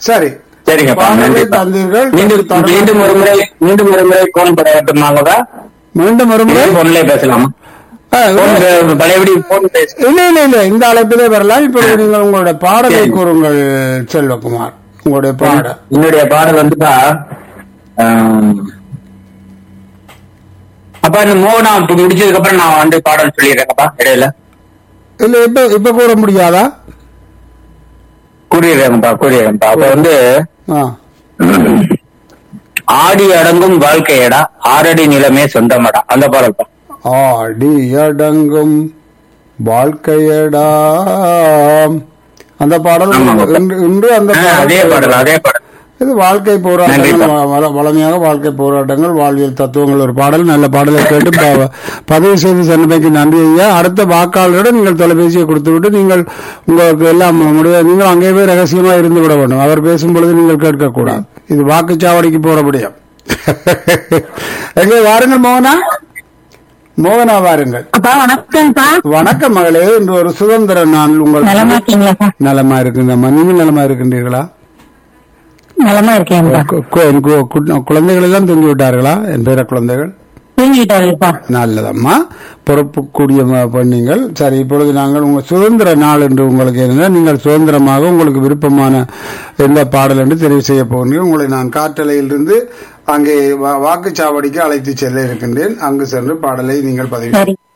சரி சரிங்கப்பா பாடலை நன்றிப்பா தந்தீர்கள் மீண்டும் மீண்டும் ஒரு முறை மீண்டும் ஒரு முறை போன் படட்டுமாங்கப்பா மீண்டும் ஒரு முறை போன்லயே பேசலாமா ஆ, போன் பே- பழையபடி போன் பேச இல்ல இல்ல இல்ல இந்த அழைப்பிலே வரலாம் இப்பொழுது நீங்கள் உங்களுடைய பாடலை சரி. கூறுங்கள் செல்வகுமார் உங்களுடைய பாட என்னுடைய பாடல் வந்துப்பா ஆம், அப்பா இந்த மோகனா இப்ப முடிச்சதுக்கு அப்புறம் நான் வந்து பாடல் சொல்லிடுறேன்ப்பா இடையில இல்ல இப்ப இப்ப கூற முடியாதா கூறிடுறேன்ப்பா கூறிடுறேன்ப்பா அப்ப வந்து ஆ ஆடி அடங்கும் வாழ்க்கையடா ஆறடி நிலமே சொந்தமடா அந்த பாடல்ப்பா ஆடி அடங்கும் வாழ்க்கையடாம் அந்த பாடல் ஆமாங்க. இன்று இன்று அந்த ஆ, அதே பாடல் பாடல் அதே பாடல் இது வாழ்க்கை போராட்டங்கள் நன்றிப்பா. வ- வள- வளமையாக வாழ்க்கை போராட்டங்கள் வாழ்வியல் தத்துவங்கள் ஒரு பாடல் நல்ல பாடலை கேட்டு ப- பதிவு செய்து சென்றமைக்கு நன்றி ஐயா அடுத்த வாக்காளரிடம் நீங்கள் தொலைபேசியை கொடுத்துவிட்டு நீங்கள் உங்களுக்கு எல்லாம் முடிய நீங்கள் அங்கே போய் ரகசியமா இருந்து விட வேண்டும் அவர் பேசும் பொழுது நீங்கள் கேட்கக்கூடாது இது வாக்குச்சாவடிக்கு போறபடியா எங்கே வாருங்கள் மோகனா மோகனா வாருங்கள் அப்பா வணக்கம்ப்பா வணக்கம் மகளே இன்று ஒரு சுதந்திர நாள் உங்கள் நலமா இருக்கீங்களாப்பா நலமா இருக்கின்றம்மா நீங்கள் நலமா இருக்கின்றீர்களா நலமா இருக்கேன்ப்பா கு- கு- கு- கு- குழந்தைகள் எல்லாம் தூங்கி விட்டார்களா என் பேர குழந்தைகள் தூங்கிட்டாருப்பா நல்லதம்மா பொறுப்புக்கூடிய ம- பெண்ணுங்கள் சரி இப்பொழுது நாங்கள் உங்கள் சுதந்திர நாள் என்று உங்களுக்கு இருந்தால் நீங்கள் சுதந்திரமாக உங்களுக்கு விருப்பமான எந்த பாடல் என்று தெரிவு செய்ய போகிறீர்கள் உங்களை நான் காற்றலையிலிருந்து அங்கே வா- வாக்குச்சாவடிக்கு அழைத்து செல்ல இருக்கின்றேன் அங்கு சென்று பாடலை நீங்கள் பதிவு சரி